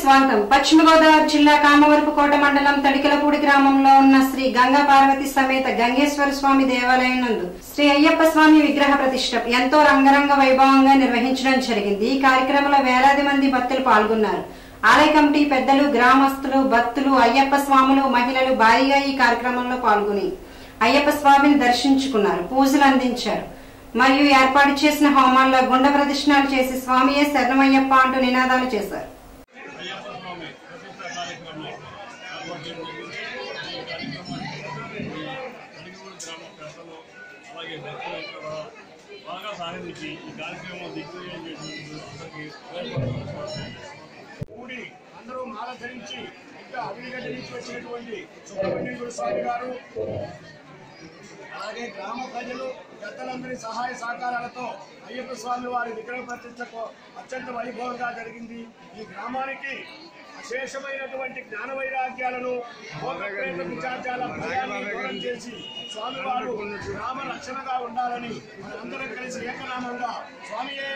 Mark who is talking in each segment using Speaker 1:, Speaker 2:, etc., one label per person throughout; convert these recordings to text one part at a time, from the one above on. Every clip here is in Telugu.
Speaker 1: స్వాగతం పశ్చిమ గోదావరి జిల్లా కామవరపుకోట మండలం తడికలపూడి గ్రామంలో ఉన్న శ్రీ గంగా పార్వతి సమేత గంగేశ్వర స్వామి దేవాలయం నందు శ్రీ అయ్యప్ప స్వామి విగ్రహ ప్రతిష్ట ఎంతో రంగరంగ వైభవంగా నిర్వహించడం జరిగింది ఈ కార్యక్రమంలో వేలాది మంది భక్తులు పాల్గొన్నారు ఆలయ కమిటీ పెద్దలు గ్రామస్తులు భక్తులు అయ్యప్ప స్వాములు మహిళలు భారీగా ఈ కార్యక్రమంలో పాల్గొని అయ్యప్ప స్వామిని దర్శించుకున్నారు పూజలు అందించారు మరియు ఏర్పాటు చేసిన హోమాల్లో గుండ ప్రదక్షిణాలు చేసి స్వామియే శరణమయ్యప్ప అంటూ నినాదాలు చేశారు
Speaker 2: అయ్యప్ప స్వామి ప్రతిష్ట కార్యక్రమం ఏర్పాటు చేయడం జరిగింది. ఈ కార్యక్రమానికి అడిగూరు గ్రామ పెద్దలు అలాగే భక్తులు ఇక్కడ బాగా సహకరించి ఈ కార్యక్రమం దిగ్విజయం చేసినందుకు అందరికీ హృదయపూర్వక
Speaker 3: కూడి అందరూ మాల ధరించి ఇంకా అవినిగడ్డ నుంచి వచ్చినటువంటి సుబ్రహ్మణ్యేశ్వర స్వామి గారు అలాగే గ్రామ ప్రజలు పెద్దలందరి సహాయ సహకారాలతో అయ్యప్ప స్వామి వారి విగ్రహ ప్రతిష్టకు అత్యంత వైభవంగా జరిగింది ఈ గ్రామానికి అశేషమైనటువంటి జ్ఞాన వైరాగ్యాలను భోగ ప్రేత విచార్యాల భయాన్ని దూరం చేసి స్వామివారు గ్రామ రక్షణగా ఉండాలని మనందరం కలిసి ఏకనామంగా స్వామియే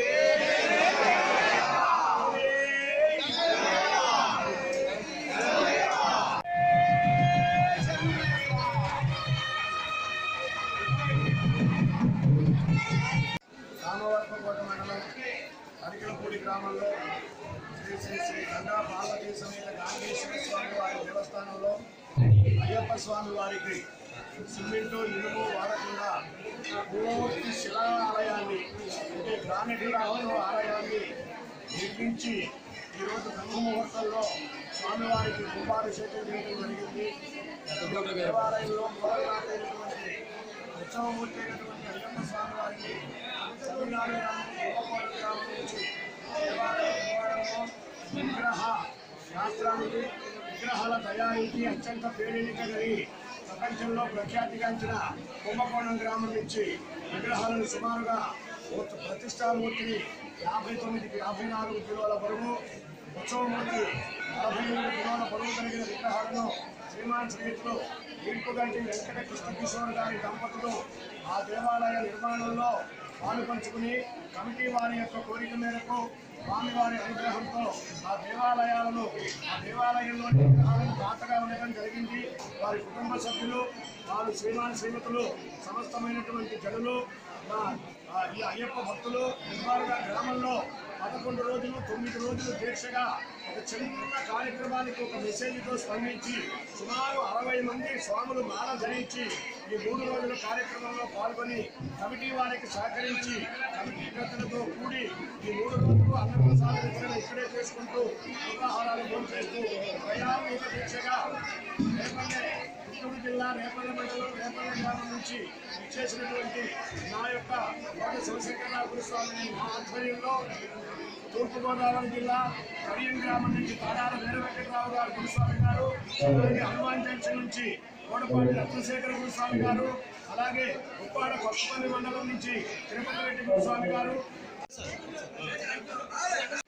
Speaker 3: రామవర్పకోట మండలం అరికలపూడి గ్రామంలో శ్రీ శ్రీ శ్రీ గంగా పార్వతీ సమేత గాంధేశ్వర స్వామి వారి దేవస్థానంలో అయ్యప్ప స్వామి వారికి సిమెంటు ఇనుము వాడకుండా పూర్తి శిలా ఆలయాన్ని అంటే గ్రానైట్ రాళ్ళతో ఆలయాన్ని నిర్మించి ఈరోజు బ్రహ్మముహూర్తంలో స్వామివారికి కుంభాభిషేకం చేయడం జరిగింది దేవాలయంలో మూలనాథైనటువంటి ఉత్సవమూర్తి అయినటువంటి అయ్యప్ప స్వామి వారికి తమిళనాడు గ్రామం గోపాల గ్రామం నుంచి దేవాలయం నిర్మాణంలో విగ్రహ శాస్త్రానికి విగ్రహాల తయారీకి అత్యంత పేరెన్నిక కలిగి ప్రపంచంలో ప్రఖ్యాతిగాంచిన కుంభకోణం గ్రామం నుంచి విగ్రహాలను సుమారుగా ఒక ప్రతిష్టామూర్తిని యాభై తొమ్మిది యాభై నాలుగు కిలోల బరువు ఉత్సవమూర్తి నలభై ఏడు కిలోల బరువు కలిగిన విగ్రహాలను శ్రీమాన్ స్నేహితులు ఈర్పుగంటి వెంకట కృష్ణ కిషోర్ గారి దంపతులు ఆ దేవాలయ నిర్మాణంలో పాలు పంచుకుని కమిటీ వారి యొక్క కోరిక మేరకు స్వామివారి అనుగ్రహంతో ఆ దేవాలయాలను ఆ దేవాలయంలోని విగ్రహాలను దాతగా ఉండడం జరిగింది వారి కుటుంబ సభ్యులు వారు శ్రీమాన్ శ్రీమతులు సమస్తమైనటువంటి జనులు మా ఆ ఈ అయ్యప్ప భక్తులు నిర్మాణంగా గ్రామంలో పదకొండు రోజులు తొమ్మిది రోజులు దీక్షగా ఒక చిన్న కార్యక్రమానికి ఒక మెసేజ్తో స్పందించి సుమారు అరవై మంది స్వాములు మాల ధరించి ఈ మూడు రోజుల కార్యక్రమంలో పాల్గొని కమిటీ వారికి సహకరించి కమిటీ పెద్దలతో కూడి ఈ మూడు రోజులు అన్నప్రసాద వితరణ ఇక్కడే చేసుకుంటూ ఉదాహరణలు భోజనం చేస్తూ ప్రయాణిక దీక్షగా రేపల్లె చిత్తూరు జిల్లా రేపల్లె మండలం రేపల్లె గ్రామం నుంచి ఇచ్చేసినటువంటి నా యొక్క కోట శివశంకరరావు గురుస్వామిని మా ఆధ్వర్యంలో తూర్పుగోదావరి జిల్లా కడియం గ్రామం నుంచి తాడాల వీర వెంకటరావు గారు గురుస్వామి గారు అలాగే హనుమాన్ జంక్షన్ నుంచి కోడపాటి రత్నశేఖర గురుస్వామి గారు అలాగే ఉప్పాడ కొత్తపల్లి మండలం నుంచి తిరుపతి రెడ్డి గురుస్వామి గారు